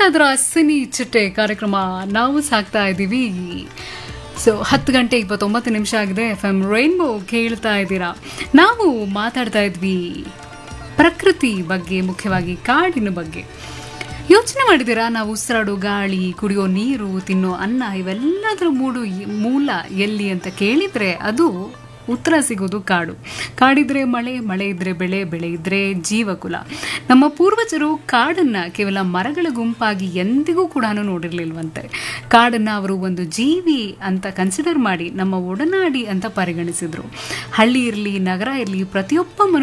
ಕೇಳ್ತಾ ಇದ್ರ ಸಿನಿ ಚಿಟ್ಟೆ ಕಾರ್ಯಕ್ರಮ ನಾವು ಸಾಕ್ತಾ ಇದ್ದೀವಿ ಸೊ ಹತ್ತು ಗಂಟೆ ಇಪ್ಪತ್ತೊಂಬತ್ತು ನಿಮಿಷ ಆಗಿದೆ ಎಫ್ ಎಂ ರೈನ್ಬೋ ಕೇಳ್ತಾ ಇದ್ದೀರಾ ನಾವು ಮಾತಾಡ್ತಾ ಇದ್ವಿ ಪ್ರಕೃತಿ ಬಗ್ಗೆ ಮುಖ್ಯವಾಗಿ ಕಾಡಿನ ಬಗ್ಗೆ ಯೋಚನೆ ಮಾಡಿದ್ದೀರಾ ನಾವು ಉಸಿರಾಡೋ ಗಾಳಿ ಕುಡಿಯೋ ನೀರು ತಿನ್ನೋ ಅನ್ನ ಇವೆಲ್ಲದರ ಮೂಡು ಮೂಲ ಎಲ್ಲಿ ಅಂತ ಕೇಳಿದರೆ ಅದು ಉತ್ತರ ಸಿಗೋದು ಕಾಡು ಕಾಡಿದ್ರೆ ಮಳೆ ಮಳೆ ಇದ್ರೆ ಬೆಳೆ ಬೆಳೆ ಇದ್ರೆ ಜೀವಕುಲ ನಮ್ಮ ಪೂರ್ವಜರು ಕಾಡನ್ನ ಕೇವಲ ಮರಗಳ ಗುಂಪಾಗಿ ಎಂದಿಗೂ ಕೂಡ ನೋಡಿರ್ಲಿಲ್ವಂತೆ ಕಾಡನ್ನ ಅವರು ಒಂದು ಜೀವಿ ಅಂತ ಕನ್ಸಿಡರ್ ಮಾಡಿ ನಮ್ಮ ಒಡನಾಡಿ ಅಂತ ಪರಿಗಣಿಸಿದ್ರು ಹಳ್ಳಿ ಇರಲಿ ನಗರ ಇರಲಿ ಪ್ರತಿಯೊಬ್ಬ